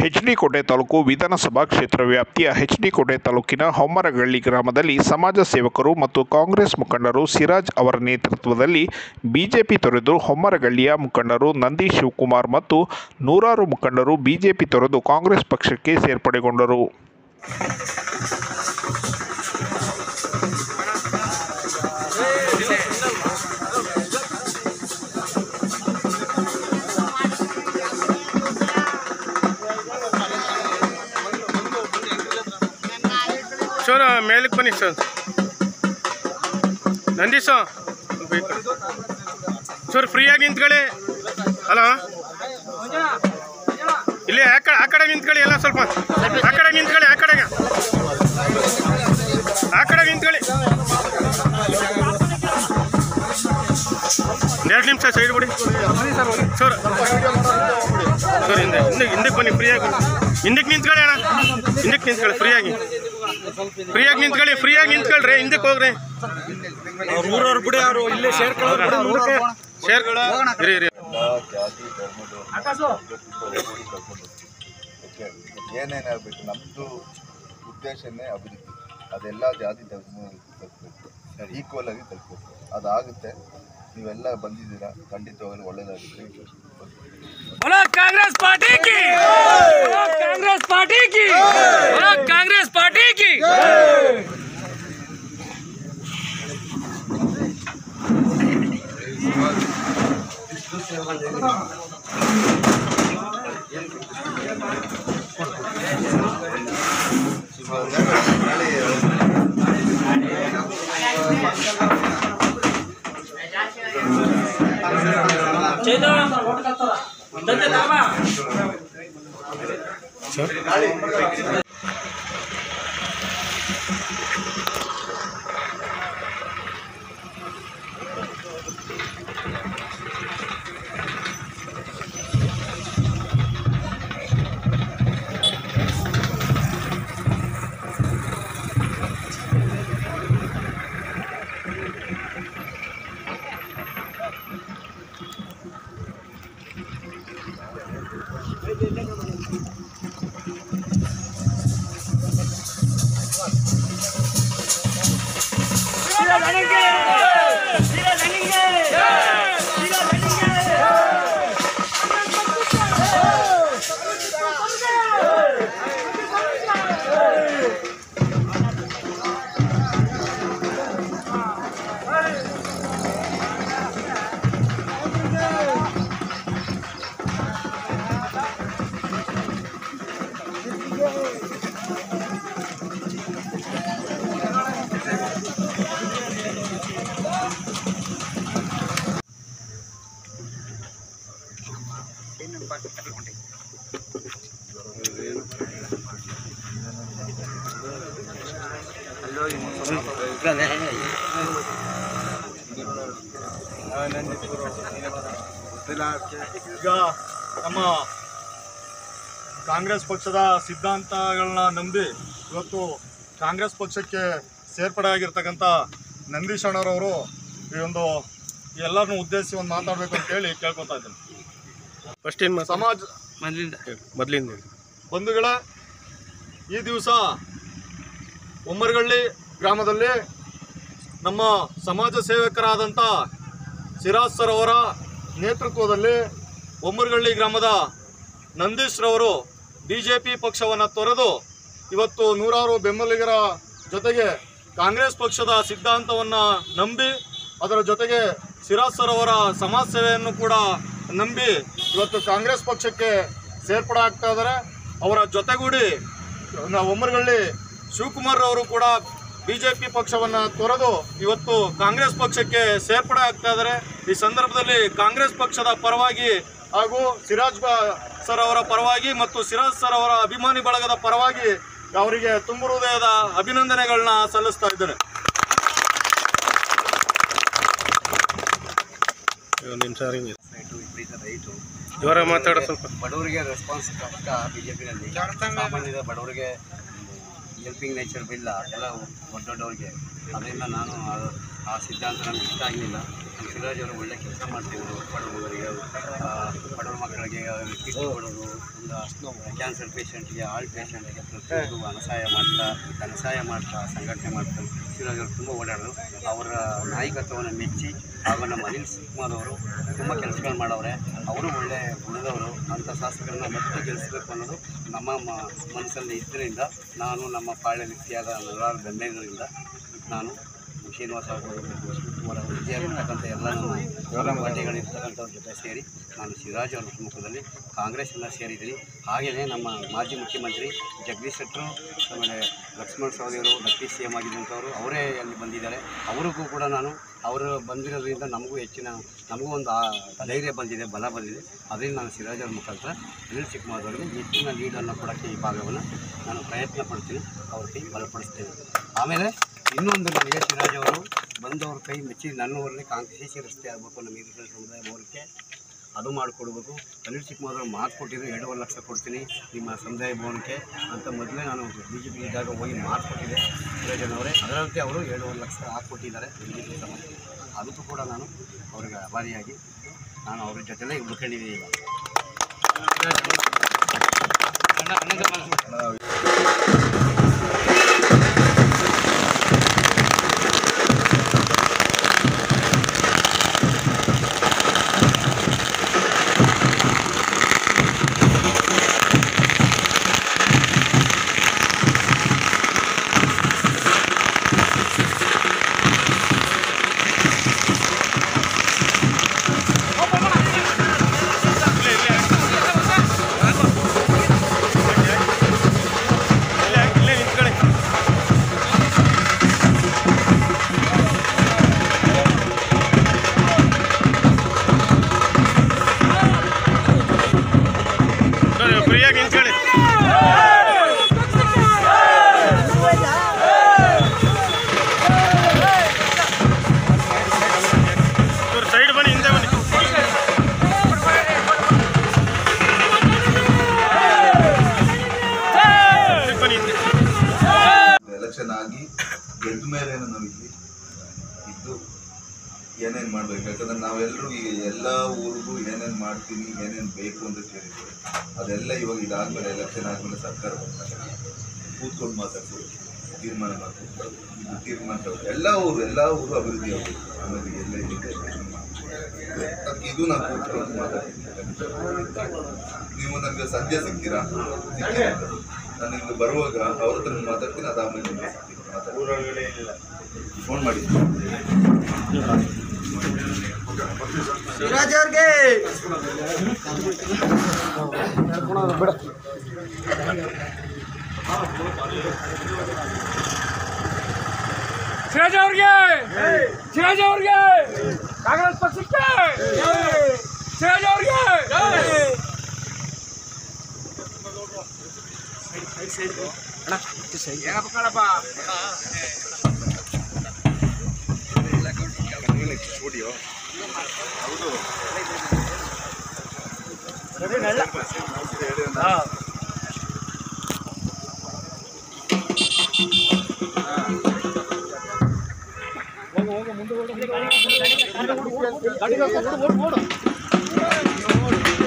ಎಚ್ಡಿಕೋಟೆ ತಾಲೂಕು ವಿಧಾನಸಭಾ ಕ್ಷೇತ್ರ ವ್ಯಾಪ್ತಿಯ ಎಚ್ಡಿಕೋಟೆ ತಾಲೂಕಿನ ಹೊಮ್ಮರಗಳ್ಳಿ ಗ್ರಾಮದಲ್ಲಿ ಸಮಾಜ ಸೇವಕರು ಮತ್ತು ಕಾಂಗ್ರೆಸ್ ಮುಖಂಡರು ಸಿರಾಜ್ ಅವರ ನೇತೃತ್ವದಲ್ಲಿ ಬಿಜೆಪಿ ತೊರೆದು ಹೊಮ್ಮರಗಳ್ಳಿಯ ಮುಖಂಡರು ನಂದಿ ಶಿವಕುಮಾರ್ ಮತ್ತು ನೂರಾರು ಮುಖಂಡರು ಬಿಜೆಪಿ ತೊರೆದು ಕಾಂಗ್ರೆಸ್ ಪಕ್ಷಕ್ಕೆ ಸೇರ್ಪಡೆಗೊಂಡರು ಸರ್ ಮೇಲಕ್ಕೆ ಬನ್ನಿ ಸರ್ ನಂದೀಶ ಸರ್ ಫ್ರೀಯಾಗಿ ನಿಂತ್ಕೊಳ್ಳಿ ಹಲೋ ಇಲ್ಲಿ ಆ ಕಡೆ ಆ ಕಡೆ ನಿಂತ್ಕೊಳ್ಳಿ ಎಲ್ಲ ಸ್ವಲ್ಪ ಆ ಕಡೆ ನಿಂತ್ಕೊಳ್ಳಿ ಆ ಕಡೆಗೆ ಆ ಕಡೆ ನಿಂತ್ಕೊಳ್ಳಿ ಎರಡು ನಿಮಿಷ ಸೈಡ್ ಬಿಡಿ ಸರ್ ಸರ್ ಹಿಂದೆ ಹಿಂದೆ ಹಿಂದಕ್ಕೆ ಬನ್ನಿ ಫ್ರೀಯಾಗಿ ಹಿಂದಕ್ಕೆ ನಿಂತ್ಕೊಳ್ಳಿ ಅಣ್ಣ ಹಿಂದಕ್ಕೆ ನಿಂತ್ಕೊಳ್ಳಿ ಫ್ರೀಯಾಗಿ ಫ್ರೀಯಾಗಿ ನಿಂತ್ಕೊಳ್ಳಿ ಫ್ರೀಯಾಗಿ ನಿಂತ್ಕೊಳ್ರಿ ಹಿಂದಕ್ಕೆ ಹೋಗ್ರಿ ಊರವ್ರು ಬಿಡಿ ಅವರು ಇಲ್ಲೇ ಸೇರ್ಕೊಳ್ಳೋರು ಬಿಡಿ ಮುಂದಕ್ಕೆ ಶೇರ್ ಇರಿ ಇರಿ ಎಲ್ಲ ಜಾತಿ ಧರ್ಮದವರು ಏನೇನಾಗಬೇಕು ನಮ್ಮದು ಉದ್ದೇಶನೇ ಅಭಿವೃದ್ಧಿ ಅದೆಲ್ಲ ಜಾತಿ ಧರ್ಮ ತಲುಪಬೇಕು ಈಕ್ವಲ್ ಆಗಿ ತಲುಪಬೇಕು ಅದಾಗುತ್ತೆ ನೀವೆಲ್ಲ ಬಂದಿದ್ದೀರಾ ಖಂಡಿತವಾಗಲೂ ಒಳ್ಳೇದಾಗುತ್ತೆ बोलो कांग्रेस पार्टी की बोलो कांग्रेस पार्टी की बोलो कांग्रेस पार्टी की ಈಗ ನಮ್ಮ ಕಾಂಗ್ರೆಸ್ ಪಕ್ಷದ ಸಿದ್ಧಾಂತಗಳನ್ನ ನಂಬಿ ಇವತ್ತು ಕಾಂಗ್ರೆಸ್ ಪಕ್ಷಕ್ಕೆ ಸೇರ್ಪಡೆ ಆಗಿರ್ತಕ್ಕಂಥ ನಂದೀಶ್ ಅಣ್ಣರವರು ಈ ಒಂದು ಎಲ್ಲರನ್ನು ಉದ್ದೇಶಿಸಿ ಒಂದು ಮಾತಾಡಬೇಕು ಅಂತ ಹೇಳಿ ಕೇಳ್ಕೊತಾ ಇದ್ದೀನಿ ಫಸ್ಟ್ ಏನು ಸಮಾಜ ಮೊದಲಿಂದ ಬಂಧುಗಳೇ ಈ ದಿವಸ ಒಮ್ಮರಗಳ್ಳಿ ಗ್ರಾಮದಲ್ಲಿ ನಮ್ಮ ಸಮಾಜ ಸೇವಕರಾದಂಥ ಸಿರಾಜ್ ಸರ್ ಅವರ ನೇತೃತ್ವದಲ್ಲಿ ಒಮ್ಮರಗಳ್ಳಿ ಗ್ರಾಮದ ನಂದೀಶ್ ರವರು ಬಿ ಜೆ ಪಿ ಪಕ್ಷವನ್ನು ತೊರೆದು ಇವತ್ತು ನೂರಾರು ಬೆಂಬಲಿಗರ ಜೊತೆಗೆ ಕಾಂಗ್ರೆಸ್ ಪಕ್ಷದ ಸಿದ್ಧಾಂತವನ್ನು ನಂಬಿ ಅದರ ಜೊತೆಗೆ ಸಿರಾಜ್ ಸರ್ ಅವರ ಸಮಾಜ ಸೇವೆಯನ್ನು ಕೂಡ ನಂಬಿ ಇವತ್ತು ಕಾಂಗ್ರೆಸ್ ಪಕ್ಷಕ್ಕೆ ಸೇರ್ಪಡೆ ಆಗ್ತಾ ಇದ್ದಾರೆ ಅವರ ಜೊತೆಗೂಡಿ ನಾವು ಒಮ್ಮರಗಳ್ಳಿ ಶಿವಕುಮಾರ್ ಅವರು ಕೂಡ ಬಿಜೆಪಿ ಪಕ್ಷವನ್ನ ತೊರೆದು ಇವತ್ತು ಕಾಂಗ್ರೆಸ್ ಪಕ್ಷಕ್ಕೆ ಸೇರ್ಪಡೆ ಆಗ್ತಾ ಇದ್ದಾರೆ ಈ ಸಂದರ್ಭದಲ್ಲಿ ಕಾಂಗ್ರೆಸ್ ಪಕ್ಷದ ಪರವಾಗಿ ಹಾಗೂ ಸಿರಾಜ್ ಬಾ- ಸರ್ ಅವರ ಪರವಾಗಿ ಮತ್ತು ಸಿರಾಜ್ ಸರ್ ಅವರ ಅಭಿಮಾನಿ ಬಳಗದ ಪರವಾಗಿ ಅವರಿಗೆ ತುಂಬ ಹೃದಯದ ಅಭಿನಂದನೆಗಳನ್ನ ಸಲ್ಲಿಸ್ತಾ ಇದ್ದೇನೆ ಒಂದು ನಿಮಿಷ ಇವರ ಮಾತಾಡೋ ಸ್ವಲ್ಪ ಬಡವರಿಗೆ ರೆಸ್ಪಾನ್ಸ್ ಕಷ್ಟ ಬಿಜೆಪಿನಲ್ಲಿ ಸಾಮಾನ್ಯದ ಬಡವರಿಗೆ ಹೆಲ್ಪಿಂಗ್ ನೇಚರ್ ಇಲ್ಲ ಎಲ್ಲ ದೊಡ್ಡ ದೊಡ್ಡವ್ರಿಗೆ ಅದರಿಂದ ನಾನು ಆ- ಆ ಸಿದ್ಧಾಂತ ನನಗೆ ಇಷ್ಟ ಆಗಲಿಲ್ಲ ಶಿವರಾಜ್ ಅವರು ಒಳ್ಳೆ ಕೆಲಸ ಮಾಡ್ತಿದ್ರು ಬಡವರಿಗೆ ಆ, ಬಡವ್ರ ಮಕ್ಕಳಿಗೆ ಕಿಟ್ ಕೊಡೋದು ಒಂದು ಕ್ಯಾನ್ಸರ್ ಪೇಷಂಟ್ಗೆ ಹಾರ್ಟ್ ಪೇಷಂಟ್ಗೆ ಪ್ರತಿಯೊಂದು ಅನಸಹಾಯ ಮಾಡ್ತಾ ಧನಸಹಾಯ ಮಾಡ್ತಾ ಸಂಘಟನೆ ಮಾಡ್ತಾ ಶಿವರಾಜ್ ಅವರು ತುಂಬ ಓಡಾಡೋದು ಅವರ ನಾಯಕತ್ವವನ್ನು ಮೆಚ್ಚಿ ಹಾಗೂ ನಮ್ಮ ಅನಿಲ್ ಕುಮಾರ್ ಅವರು ತುಂಬ ಕೆಲಸಗಳು ಮಾಡವ್ರೆ ಅವರು ಒಳ್ಳೆ ಗುಣದವರು ಅಂಥ ಶಾಸಕರನ್ನ ಮತ್ತೆ ಗೆಲ್ಲಿಸಬೇಕು ಅನ್ನೋದು ನಮ್ಮ ಮ- ಮನಸ್ಸಲ್ಲಿ ಇದ್ದರಿಂದ ನಾನು ನಮ್ಮ ಪಾಳ್ಯ ವ್ಯಕ್ತಿಯಾದ ನೂರಾರು ಬೆಂಬಲಿಗರಿಂದ ನಾನು ಶ್ರೀನಿವಾಸ ಆಗ್ಬೋದು ಶಿವಕುಮಾರ್ ಅವರು ವಿಜಯ ಇರ್ತಕ್ಕಂಥ ಎಲ್ಲ ನಮ್ಮ ಪಾರ್ಟಿಗಳಿರ್ತಕ್ಕಂಥವ್ರ ಜೊತೆ ಸೇರಿ ನಾನು ಶಿವರಾಜ್ ಅವರ ಸಮ್ಮುಖದಲ್ಲಿ ಕಾಂಗ್ರೆಸ್ಸಿಂದ ಸೇರಿದ್ದೀನಿ ಹಾಗೆಯೇ ನಮ್ಮ ಮಾಜಿ ಮುಖ್ಯಮಂತ್ರಿ ಜಗದೀಶ್ ಶೆಟ್ಟರು ಆಮೇಲೆ ಲಕ್ಷ್ಮಣ ಸವದಿಯವರು ಡೆಪ್ಟಿ ಸಿ ಎಮ್ ಆಗಿದ್ದಂಥವರು ಅವರೇ ಅಲ್ಲಿ ಬಂದಿದ್ದಾರೆ ಅವರಿಗೂ ಕೂಡ ನಾನು ಅವರು ಬಂದಿರೋದ್ರಿಂದ ನಮಗೂ ಹೆಚ್ಚಿನ ನಮಗೂ ಒಂದು ಆ ಧೈರ್ಯ ಬಂದಿದೆ ಬಲ ಬಂದಿದೆ ಅದರಿಂದ ನಾನು ಸಿರಾಜ್ ಅವ್ರ ಮುಖಾಂತರ ಅನಿಲ್ ಚಿಕ್ಕಮಾರ್ ಅವರಿಗೆ ಹೆಚ್ಚಿನ ಲೀಡನ್ನು ಕೊಡೋಕ್ಕೆ ಈ ಭಾಗವನ್ನು ನಾನು ಪ್ರಯತ್ನ ಪಡ್ತೀನಿ ಅವ್ರ ಕೈ ಬಲಪಡಿಸ್ತೇನೆ ಆಮೇಲೆ ಇನ್ನೊಂದು ನನಗೆ ಸಿರಾಜ್ ಅವರು ಬಂದವ್ರ ಕೈ ಮೆಚ್ಚಿ ನನ್ನ ಊರಲ್ಲಿ ಕಾಂಗ್ರೆಸ್ ಸಿ ಸಿ ರಸ್ತೆ ಆಗಬೇಕು ನಮ್ಮ ಹಿರಿಯ ಸಮುದಾಯ ಭವನಕ್ಕೆ ಅದು ಮಾಡಿಕೊಡ್ಬೇಕು ಅನಿಲ್ ಚಿಕ್ಕಮಾರ್ ಅವರು ಮಾತು ಕೊಟ್ಟಿದ್ರು ಎರಡೂವರೆ ಲಕ್ಷ ಕೊಡ್ತೀನಿ ನಿಮ್ಮ ಸಮುದಾಯ ಭವನಕ್ಕೆ ಅಂತ ಮೊದಲೇ ನಾನು ಬಿ ಜೆ ಪಿ ಇದ್ದಾಗ ಹೋಗಿ ಮಾತು ಕೊಟ್ಟಿದ್ದೆ ಅವರೇ ಅದರಂತೆ ಅವರು ಎರಡೂವರೆ ಲಕ್ಷ ಹಾಕ್ಕೊಟ್ಟಿದ್ದಾರೆ ಬಿ ಜೆ ಪಿ ಸಮಾಜಕ್ಕೆ ಅದಕ್ಕೂ ಕೂಡ ನಾನು ಅವರಿಗೆ ಆಭಾರಿಯಾಗಿ ನಾನು ಅವ್ರ ಜೊತೆಲೇ ಉಳ್ಕೊಂಡಿದ್ದೀನಿ ಈಗ ಅಣ್ಣ, ಅಣ್ಣಗೆ ಮಾತು. ಇಲ್ಲೇ ಇಲ್ಲೇ ನಿಂತ್ಕೊಳ್ಳಿ ಸರ್, ಫ್ರೀಯಾಗಿ ನಿಂತ್ಕೊಳ್ಳಿ ಇವ್ರು ಸೈಡ್ ಬನ್ನಿ ಹಿಂದೆ ಬನ್ನಿ ಹಿಂದಕ್ಕೆ ಬನ್ನಿ ಹಿಂದೆ ಎಲೆಕ್ಷನ್ ಆಗಿ ಗೆದ್ದ ಮೇಲೆ ನಾವು ಇಲ್ಲಿ ಇದ್ದು ಏನೇನು ಮಾಡ್ಬೇಕು ಯಾಕಂದ್ರೆ ನಾವೆಲ್ಲರೂ ಈ ಎಲ್ಲ ಊರಿಗೂ ಏನೇನು ಮಾಡ್ತೀನಿ ಏನೇನು ಬೇಕು ಅಂತ ಕೇಳಿದ್ದೀವಿ ಅದೆಲ್ಲ ಇವಾಗ ಇದಾದ್ಮೇಲೆ ಎಲೆಕ್ಷನ್ ಆದ್ಮೇಲೆ ಸರ್ಕಾರ ಬಂದಾಗ ಕೂತ್ಕೊಂಡು ಮಾತಾಡ್ತೀವಿ ತೀರ್ಮಾನ ಮಾಡ್ಕೊಂಡು ಇದು ತೀರ್ಮಾನ ತಗೊಳ್ಳಿ. ಎಲ್ಲ ಊರು ಎಲ್ಲ ಊರು ಅಭಿವೃದ್ಧಿ ಆಗಬೇಕು ಆಮೇಲೆ ಎಲ್ಲ ಇದೆ ಅದಕ್ಕೆ ಇದು ನಾನು ಕೂತ್ಕೊಂಡು ಮಾತಾಡ್ತೀನಿ ನೀವು ನನಗೆ ಸದ್ಯ ಸಿಗ್ತೀರಾ ಸಿಗ್ತೀರಾ ನಾನು ನಿಮ್ಗೆ ಬರುವಾಗ ಅವ್ರ ಹತ್ರ ಮಾತಾಡ್ತೀನಿ ಅದಾದ್ಮೇಲೆ ನಿಮ್ಗೆ ಸಿಗ್ತೀನಿ ಮಾತಾಡ್ತೀನಿ ಫೋನ್ ಮಾಡಿ ಶಿರಾಜ್ ಅವ್ರಿಗೆ ಶಿರಾಜ್ ಅವ್ರಿಗೆ ಕಾಂಗ್ರೆಸ್ ಪಕ್ಷಕ್ಕೆ ಶಿರಾಜ್ ಅವ್ರಿಗೆ ಓಡು